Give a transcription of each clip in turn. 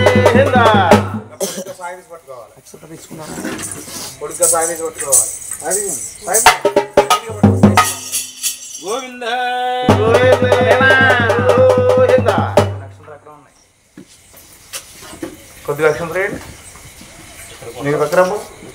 గోవిందా సాగిసి పట్టుకోవాలి పొడిగ్గా సాగిసి పట్టుకోవాలి అది సాగిసి గోవిందా గోవిందా కొద్దిగా అక్షం రేయండి నీకు పక్కరమ్ము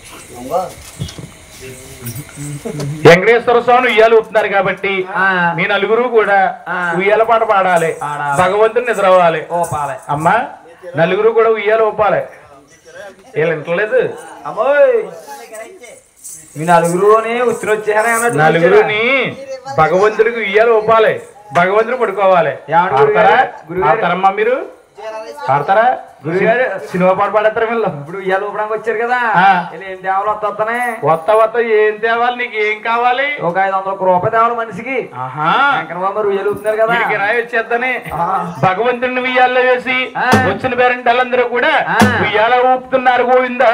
వెంకటేశ్వర స్వామి ఉయ్యాలు ఊపుతున్నారు కాబట్టి మీ నలుగురు కూడా ఉయ్యాల పాట పాడాలి భగవంతుని నిద్రవ్వాలి ఓ పాలే అమ్మా నలుగురు కూడా ఉయ్యాలు ఊపాలి వీళ్ళు వింటలేదు అమ్మోయ్ మీ నలుగురులోనే ఉత్తరం వచ్చేసారా అన్నట్టు నలుగురుని భగవంతుడికి ఉయ్యాలు ఊపాలి భగవంతుడు పడుకోవాలి ఏమంటారు ఆడతారా గురుగారు? ఆడతారమ్మా మీరు ఆడతారా గురుగారు? సినిమా పాట పాడతారా వీళ్ళు ఇప్పుడు ఇవాళ ఊపడానికి వచ్చారు కదా ఆ. ఇలా ఏం తేవాలి వస్తానే కొత్త కొత్త ఏం తేవాలి నీకు ఏం కావాలి ఒక ఐదు వందల ఒక రూపాయి తేవాలి మనిషికి ఆహా వెంకటబాబు మరి ఉయ్యాలుతున్నారు కదా వీడికి రాయి వచ్చేద్దని ఆ. భగవంతుడిని ఉయ్యాల్లో వేసి ఆ. వచ్చిన పేరెంటాలందరూ కూడా ఆ. ఉయ్యాల ఊపుతున్నారు గోవిందా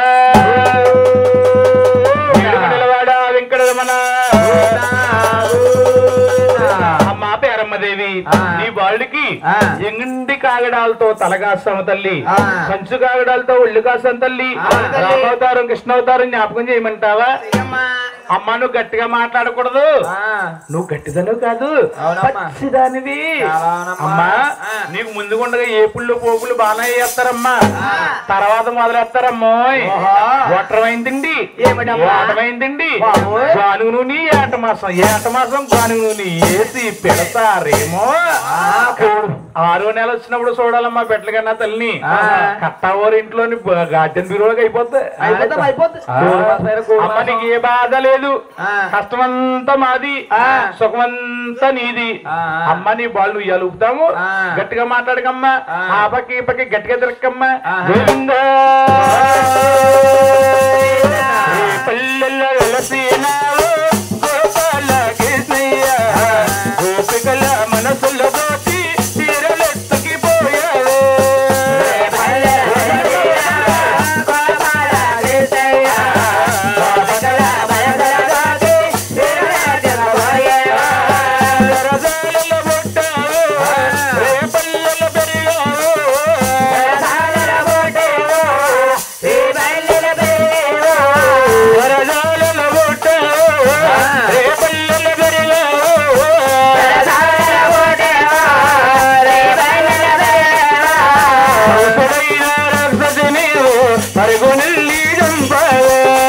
నిలవాడ వెంకటరమణ అమ్మ పేరమ్మదేవి ఆ. నీ బాలుడికి ఆ. ఎండి కాగడాలతో తలగాస్తామ తల్లి ఆ. కంచు కాగడాలతో ఒళ్ళు కాస్తాం తల్లి అవును తల్లి. రామావతారం కృష్ణావతారం జ్ఞాపకం చేయమంటావా అమ్మ నువ్వు గట్టిగా మాట్లాడకూడదు ఆ. నువ్వు గట్టిదను కాదు అవునమ్మా. పచ్చిదానివి చాలా అవునమ్మా. అమ్మా ఆ. నీకు ముందుగుండగా ఏపుళ్ళు పోపులు బాగా వేస్తారమ్మా తర్వాత మొదలెత్తారమ్మోయ్ ఓహో. ఓటరమైందండి ఏమిటమ్మా? ఓటమైందండి బాబోయ్. గానుగు నూనె ఏట మాసం ఏట మాసం గానుగు నూనె వేసి పెడతారేమో ఆరో నెల వచ్చినప్పుడు చూడాలమ్మా పెట్టలు కన్నా తల్లిని ఆ. కట్టావోరు ఇంట్లోని గార్డెన్ బీరోకి అయిపోద్ది అయిపోతాం అయిపోద్ది ఆ. కోడి మాసం అయినా కోడి అమ్మ మాసం. నీకు ఏ బాధ లేదు ఆ. కష్టమంతా మాది ఆ. సుఖమంతా నీది ఆ. అమ్మ నీ బాలు ఉయ్యాలు ఊపుతాము ఆ. గట్టిగా మాట్లాడకమ్మా ఆ. ఆ పక్క ఈ పక్క గట్టిగా తిరక్కమ్మా ఆ. గోవిందా. ఈ పల్లెల్లో వెలసినావు గోపాల కృష్ణయ్య. గోపికల మనసులో దోచి తీరలెత్తుకి పోయావు రజాలలో పుట్టావు, రేపల్లెలో పెరిగావు. వరదాలలో పుట్టావు, రేపల్లెలో పెరిగావు. అవసరైన రాక్షసి నీవు పరుగునెల్లి చంపావు.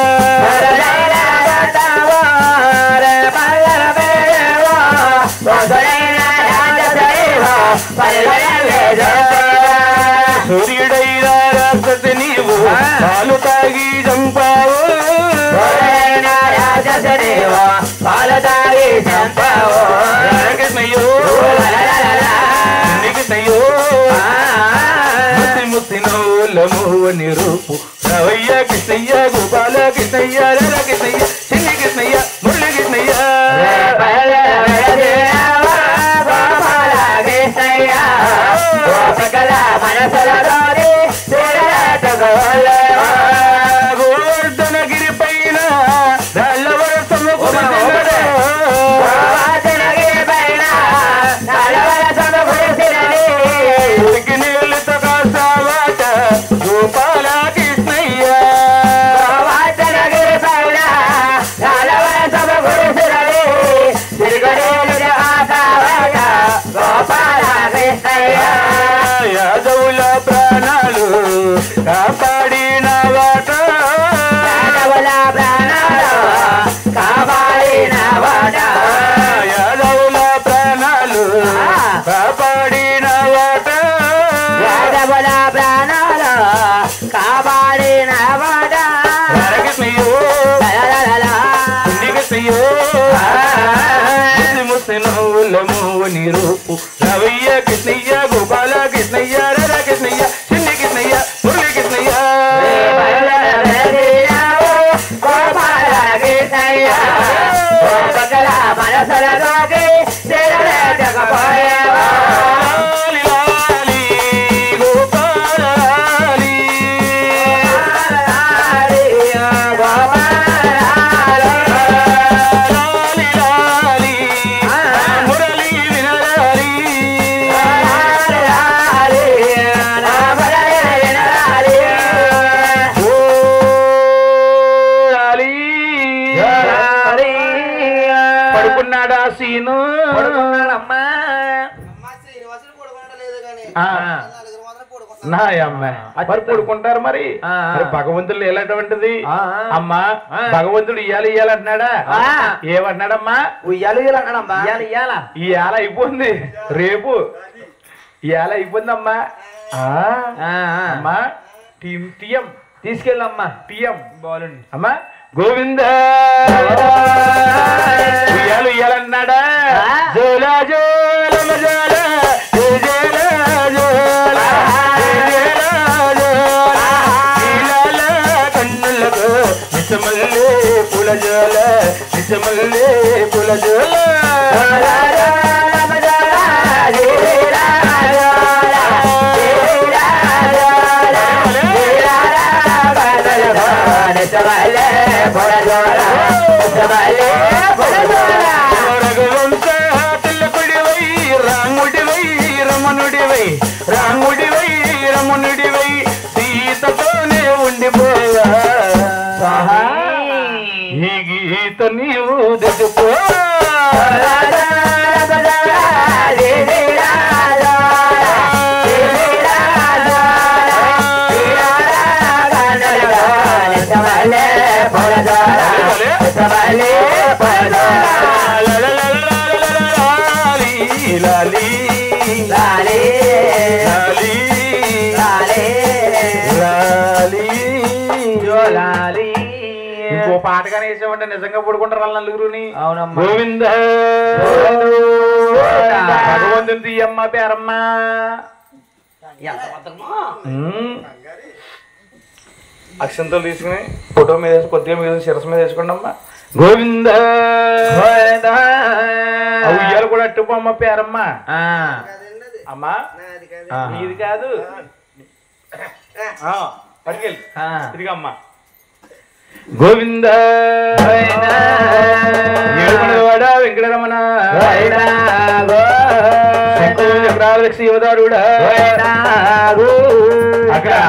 సూర్యుడైన రాక్షసి నీవు పాలు తాగి చంపావు కృష్ణయ్యో కృష్ణయ్యో ముసి ముసి నవ్వులము నిరూపు రవయ్య కృష్ణయ్య గోపాల కృష్ణయ్య రర కృష్ణయ్య చిన్ని కృష్ణయ్య మురళి కృష్ణయ్య గోవర్ధనగిరి పైన రాళ్ళవరసము కురిసినదో. ఉరికి నీళ్ళతో కాసావాట గోపాల కృష్ణయ్య యాదవుల ప్రాణాలు కాపాడిన వాట యాదవుల ప్రాణాలు కాపాడిన వాట కాపాడిన వాడ కృష్ణయ్యో కృష్ణయ్యో ముసి ముసి నవ్వుల మూని రూపు రవయ్య కృష్ణయ్య గోపాల కృష్ణయ్య రర కృష్ణయ్య చిన్ని కృష్ణయ్య మురళి కృష్ణయ్య లాలి లాలి గోపాలాలి లాలి లాలి మురళి వినలాలి ఆ. నా అమ్మ మరి పడుకుంటారు మరి ఆ, ఆ. మరి భగవంతుడు ఎలాంటిది ఆ, ఆ. అమ్మా ఆ. భగవంతుడు ఇయ్యాలి ఇయ్యాలంటున్నాడా ఆ. ఏమంటున్నాడమ్మా ఉయ్యాలు ఇయ్యాలన్నాడమ్మా ఇయ్యాలి ఇయ్యాల ఈ ఏళ అయిపోయింది రేపు ఈ ఏళ అయిపోయిందమ్మా ఆ, అమ్మా టీం టీఎం తీసుకెళ్ళమ్మా టీఎం బాలుండి అమ్మా గోవింద ఉయ్యాలు ఇయ్యాలన్నాడా ఆ. జోల జోల జోల జోల జోల జోల కన్నులకు నిజమల్లే పుల జోల నిజమల్లే పుల జోల రఘువంశ తిల్లకుడివై రాముడివై రమణుడివై రాముడివై రమణుడివై సీతతోనే ఉండిపోయా ఈ గీత నీవు తెచ్చుకో లాలి లాలి లాలి ఇంకో పాటగానే వేసామంటే నిజంగా పడుకుంటారు వాళ్ళ నలుగురుని అవునమ్మా గోవింద భగవంతుని తీయమ్మ పేరమ్మ ఎంత బద్దకమో. ఉమ్. అక్షంతలు తీసుకుని ఫోటో మీద వేసి కొద్దిగా మీద శిరస్సు మీద వేసుకోండి అమ్మా గోవింద ఆ ఉయ్యాలు కూడా అట్టుకోమ్మ పేరమ్మ ఆ. అమ్మా ఆ. ఇది కాదు ఆ, పట్టుకెళ్ళి ఆ. తిరిగమ్మా గోవింద గోవింద. ఏడుకొండలవాడ వెంకటరమణ శంకుచక్రాల శివదారుడా అక్కడ